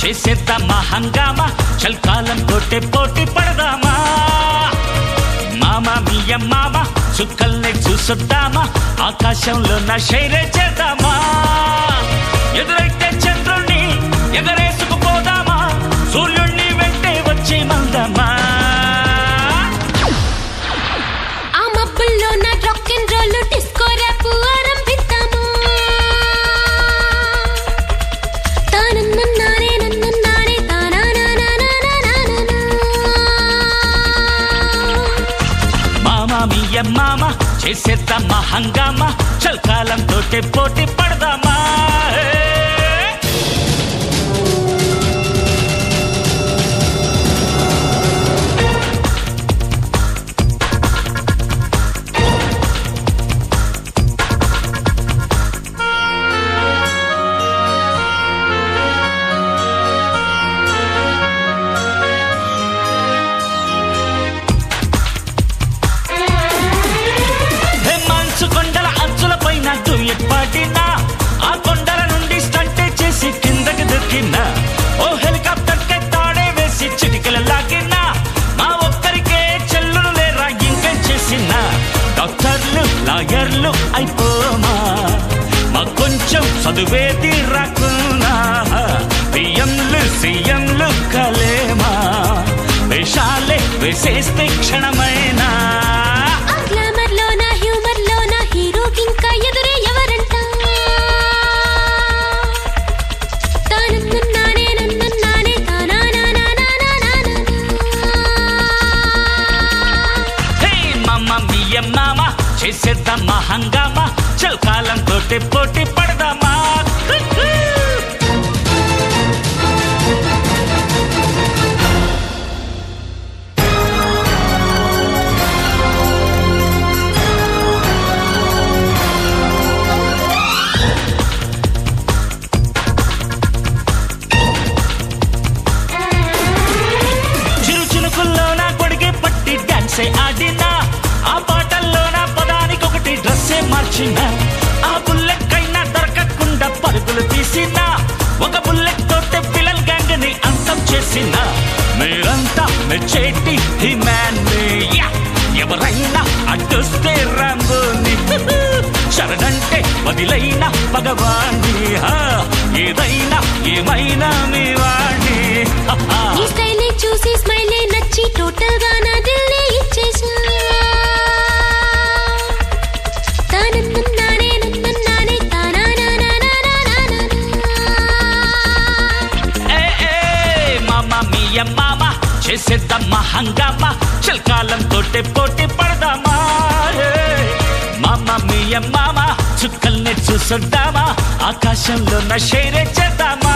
చేసేద్దామా హంగామా చల్కాలం తోటే పోటీ పడదామా మామ మియ మామ చుక్కల్ని చూసొద్దామా ఆకాశంలో నా శైలే చేద్దామా ఎదురైతే చంద్రుణ్ణి ఎగరేసుకుపోదామా సూర్యుణ్ణి వెంటే వచ్చి మందమా ఆ మబ్బుల్లో నా rock and roll disco rap ఆరంభిద్దాము తానన్నన్నానే నన్నన్నానే తానానానానానానానా. మామ మియ మామ చేసేద్దామా హంగామా చల్కాలం తోటే పోటీ పడదామా ఏ! హే మంచు కొండల అంచుల పైన డుయట్ పాడినా ఆ కొండల నుండి స్టంటే చేసి కిందకి దొక్కినా ఓ హెలికాప్టర్ కే తాడే వేసి చిటికల లాగినా మా ఒక్కరికే చెల్లులు లేరా ఇంకేం చేసినా డాక్టర్లు లాయర్లు అయిపోమా మా కొంచెం చదువేది రాకున్నా పిఎంలు సీఎంలు కలేమా వేషాలే వేసేస్తే క్షణమైనా ఆ గ్లామర్లో నా హ్యూమర్లో నా హీరోకి ఇంకా ఎదురే ఎవరంట తానన్నన్నానే నన్నన్నానే తానానానానానానానా. హే మమ్మ మియ మామ చేసేద్దామా హంగామా చల్కాలం తోటి పోటీ పడదామా హుహు. చిరు చినుకుల్లో నా కొడిగే పట్టి డాన్సే ఆడినా ఆ పాటల్లో నా పదానికి ఒకటి డ్రెస్సే మార్చిన ఆ బుల్లెట్ కైనా దొరకకుండా పరుగులు తీసిన ఒక బుల్లెట్ తోటే పిల్లల్ గ్యాంగ్ ని అంతం చేసిన మీరంతా మెచ్చేటి ఈ మ్యాన్ ఎవరైనా అడ్డొస్తే రాంబోని శరణంటే వదిలైన భగవాణి ఏదైనా ఏమైనా మీ వాణి నీ స్టైలే చూసి స్మైలే నచ్చి టోటల్ గా నా దిల్లే ఇచ్చేసా తానన్నన్నానే నన్నన్నానే తానానానానానానానా. ఏ, ఏ, మామ మియ మామ చేసేద్దామా హంగామా చల్కాలం తోటే పోటీ పడదామా ఏ, మామ మియ మామ చుక్కల్ని చూసొద్దామా ఆకాశంలో నా షైరే చేద్దామా